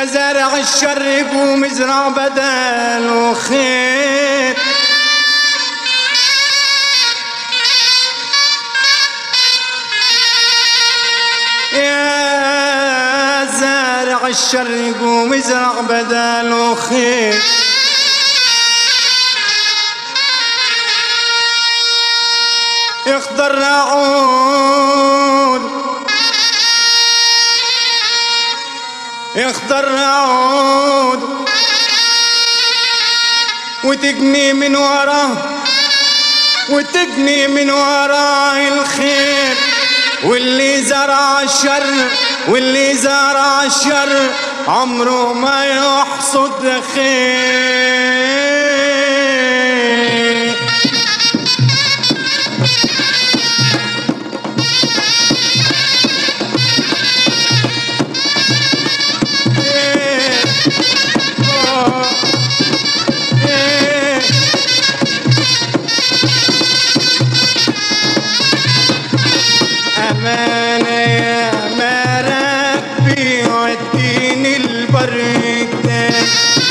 يا زارع الشر قوم ازرع بدل وخير يا زارع الشر قوم ازرع بدل وخير يخضر عود يخضر عود وتجني من وراه وتجني من وراه الخير واللي زرع الشر واللي زرع الشر عمره ما يحصد خير أمانة يا مربي وديني البر التاني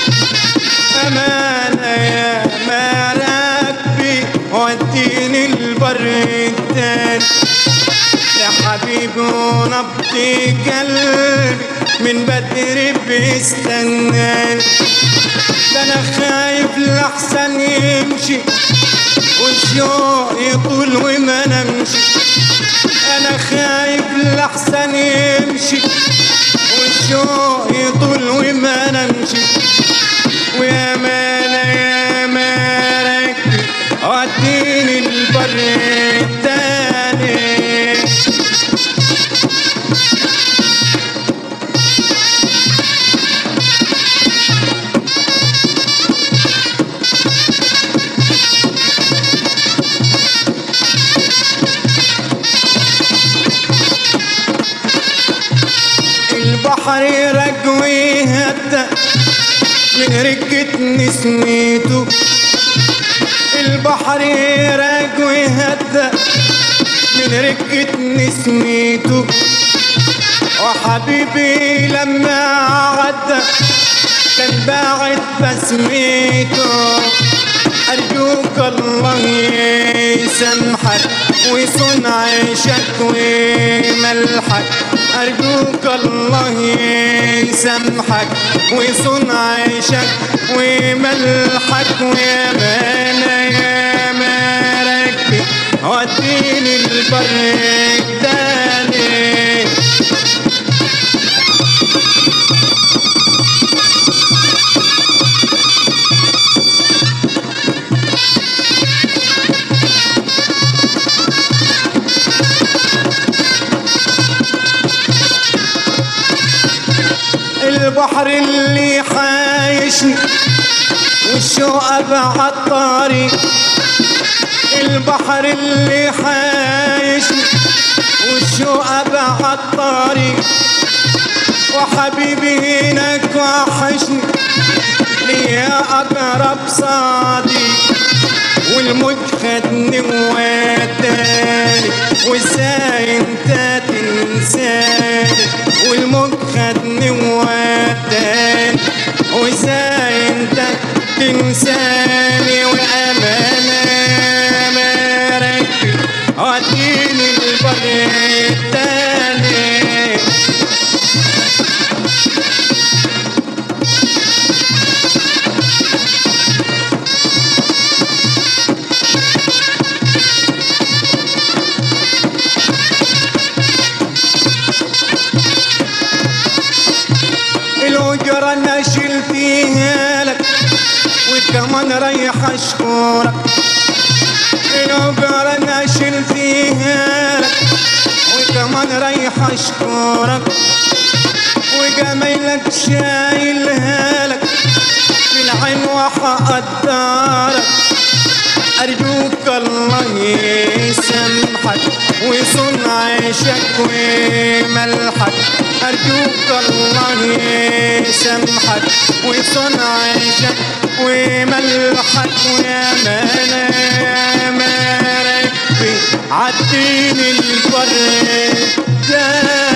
أمانة يا مربي وديني البر التاني يا حبيبي ونبض قلبي من بدري بيستناني ده انا خايف لحسن يمشي والشوق يطول وما نمشي انا خايف لحسن يمشي والشوق يطول وما نمشي ويا مانا يا مالك وديني البر التاني البحر رجوي هدى من ركة نسميته البحر رجوي هدى من ركة نسميته وحبيبي لما عدى كان باعت بسميته أرجوك الله يسامحك ويصون عيشك وملحك أرجوك الله يسامحك ويصون عيشك وملحك ويا مانا يا مالك وديني البر التاني البحر اللي حايشني والشوق بعد طريق البحر اللي حايشني والشوق بعد طريق وحبيبي هناك وحشني ليا أقرب صديق والموج خدني ووداني وازاي انت تنساني والموج خدني ووداني وازاي انت تنساني وامانه مركب وديني البر التاني الأجرة أنا شلتيها لك وكمان رايح أشكرك الأجرة أنا شلتيها لك وكمان رايح أشكرك وجمايلك شايلها لك في العين وحقدرك أرجوك الله يسامحك ويصون عيشك وملحك أرجوك الله يسامحك ويصون عيشك وملحك ويا مانا يا مركبي عديني البر ده